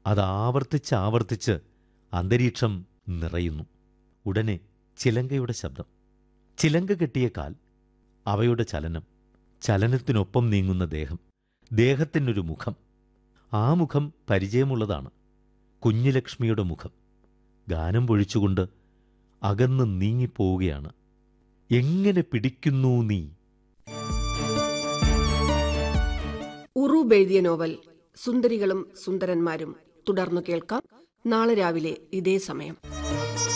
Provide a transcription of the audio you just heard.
അത് ആവർത്തിച്ച് ആവർത്തിച്ച് അന്തരീക്ഷം നിറയുന്നു ഉടനെ ചിലങ്കയുടെ ശബ്ദം ചിലങ്ക കെട്ടിയ കാൽ അവയുടെ ചലനം ചലനത്തിനൊപ്പം നീങ്ങുന്ന ദേഹം ദേഹത്തിനൊരു മുഖം ആ മുഖം പരിചയമുള്ളതാണ് കുഞ്ഞുലക്ഷ്മിയുടെ മുഖം ഗാനം പൊഴിച്ചുകൊണ്ട് അകന്ന് നീങ്ങിപ്പോവുകയാണ് എങ്ങനെ പിടിക്കുന്നു നീ ഉറൂബ് എഴുതിയ നോവൽ സുന്ദരികളും സുന്ദരന്മാരും തുടർന്നു കേൾക്കാം നാളെ രാവിലെ ഇതേ സമയം